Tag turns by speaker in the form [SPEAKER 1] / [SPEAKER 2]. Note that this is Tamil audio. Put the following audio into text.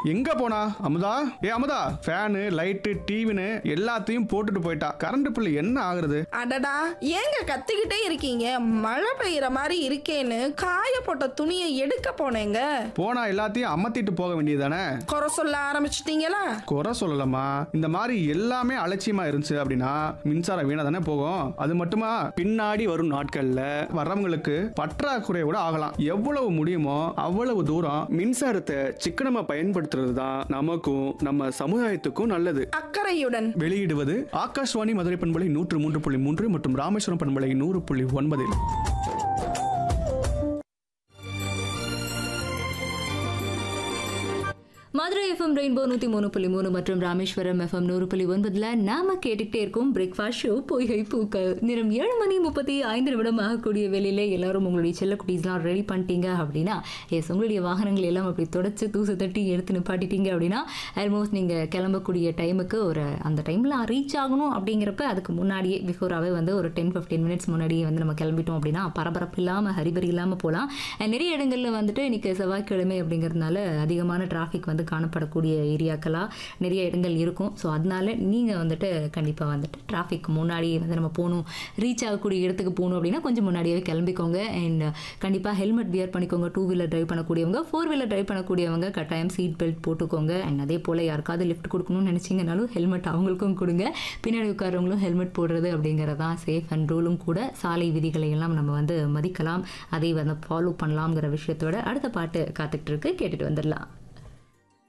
[SPEAKER 1] எங்க போனா அமுதா ஏ அமுதா ஃபேனு லைட்டு டிவின்னு எல்லாத்தையும் போட்டுட்டு போயிட்டா கரண்ட் பில் என்ன ஆகுறது
[SPEAKER 2] அடடா ஏங்க கத்திக்கிட்டே இருக்கீங்க மழை பெய்யற மாதிரி இருக்கேன்னு காய போட்ட துணியை எடுக்க போனேங்க
[SPEAKER 1] போனா எல்லாத்தையும் அமர்த்திட்டு போக வேண்டியதானே
[SPEAKER 2] குறை சொல்ல ஆரம்பிச்சிட்டீங்களா
[SPEAKER 1] குறை சொல்லலாமா இந்த மாதிரி எல்லாமே அலட்சியமா இருந்துச்சு அப்படின்னா மின்சாரம் வீணா தானே போகும் அது மட்டுமா பின்னாடி வரும் நாட்கள்ல வர்றவங்களுக்கு பற்றாக்குறையோட ஆகலாம் எவ்வளவு முடியுமோ அவ்வளவு தூரம் மின்சாரத்தை சிக்கனமா பயன்படுத்துறது தான் நமக்கும் நம்ம சமுதாயத்துக்கும் நல்லது
[SPEAKER 2] அக்கறையுடன்
[SPEAKER 1] வெளியிடுவது ஆகாஷ்வாணி மதுரை பண்பலை நூற்று மூன்று புள்ளி மூன்று மற்றும் ராமேஸ்வரம் பண்பலை நூறு புள்ளி ஒன்பதில்
[SPEAKER 3] மதுரை எஃப்எம் ரெயின்போ நூற்றி மூணு புள்ளி மூணு மற்றும் ராமேஸ்வரம் எஃப்எம் நூறு புள்ளி ஒன்பதுல நாம கேட்டுக்கிட்டே இருக்கோம் பிரேக்ஃபாஸ்ட் ஷோ பொய்கை பூக்கள் நிறம் ஏழு மணி முப்பத்தி ஐந்து நிமிடம் ஆகக்கூடிய வேலையில எல்லாரும் உங்களுடைய செல்லக்குட்டீஸ்லாம் ரெடி பண்ணிட்டீங்க அப்படின்னா எஸ் உங்களுடைய வாகனங்கள் எல்லாம் அப்படி தொடச்சு தூசு தட்டி எடுத்து நிப்பாட்டிட்டீங்க அப்படின்னா ஆல்மோஸ்ட் நீங்கள் கிளம்பக்கூடிய டைமுக்கு ஒரு அந்த டைமில் ரீச் ஆகணும் அப்படிங்கிறப்ப அதுக்கு முன்னாடியே பிஃபோராகவே வந்து ஒரு டென் ஃபிஃப்டீன் மினிட்ஸ் முன்னாடியே வந்து நம்ம கிளம்பிட்டோம் அப்படின்னா பரபரப்பு இல்லாமல் ஹரிபரி இல்லாமல் போகலாம் நிறைய இடங்களில் வந்துட்டு இன்னைக்கு செவ்வாய்க்கிழமை அப்படிங்கிறதுனால அதிகமான டிராஃபிக் வந்து காணப்படக்கூடிய ஏரியாக்களாக நிறைய இடங்கள் இருக்கும் ஸோ அதனால நீங்கள் வந்துட்டு கண்டிப்பாக வந்துட்டு டிராஃபிக் முன்னாடியே வந்து நம்ம போகணும் ரீச் ஆகக்கூடிய இடத்துக்கு போகணும் அப்படின்னா கொஞ்சம் முன்னாடியே கிளம்பிக்கோங்க அண்ட் கண்டிப்பாக ஹெல்மெட் வியர் பண்ணிக்கோங்க டூ வீலர் டிரைவ் பண்ணக்கூடியவங்க ஃபோர் வீலர் டிரைவ் பண்ணக்கூடியவங்க கட்டாயம் சீட் பெல்ட் போட்டுக்கோங்க அண்ட் அதே போல் யாருக்காவது லிஃப்ட் கொடுக்கணும்னு நினச்சிங்கனாலும் ஹெல்மெட் அவங்களுக்கும் கொடுங்க பின்னாடி உட்காரவங்களும் ஹெல்மெட் போடுறது அப்படிங்கிறது தான் சேஃப் அண்ட் ரூலும் கூட சாலை விதிகளை எல்லாம் நம்ம வந்து மதிக்கலாம் அதை வந்து ஃபாலோ பண்ணலாம்ங்கிற விஷயத்தோட அடுத்த பாட்டு காத்துக்கிட்டு இருக்கு கேட்டுட்டு வந்துடலாம்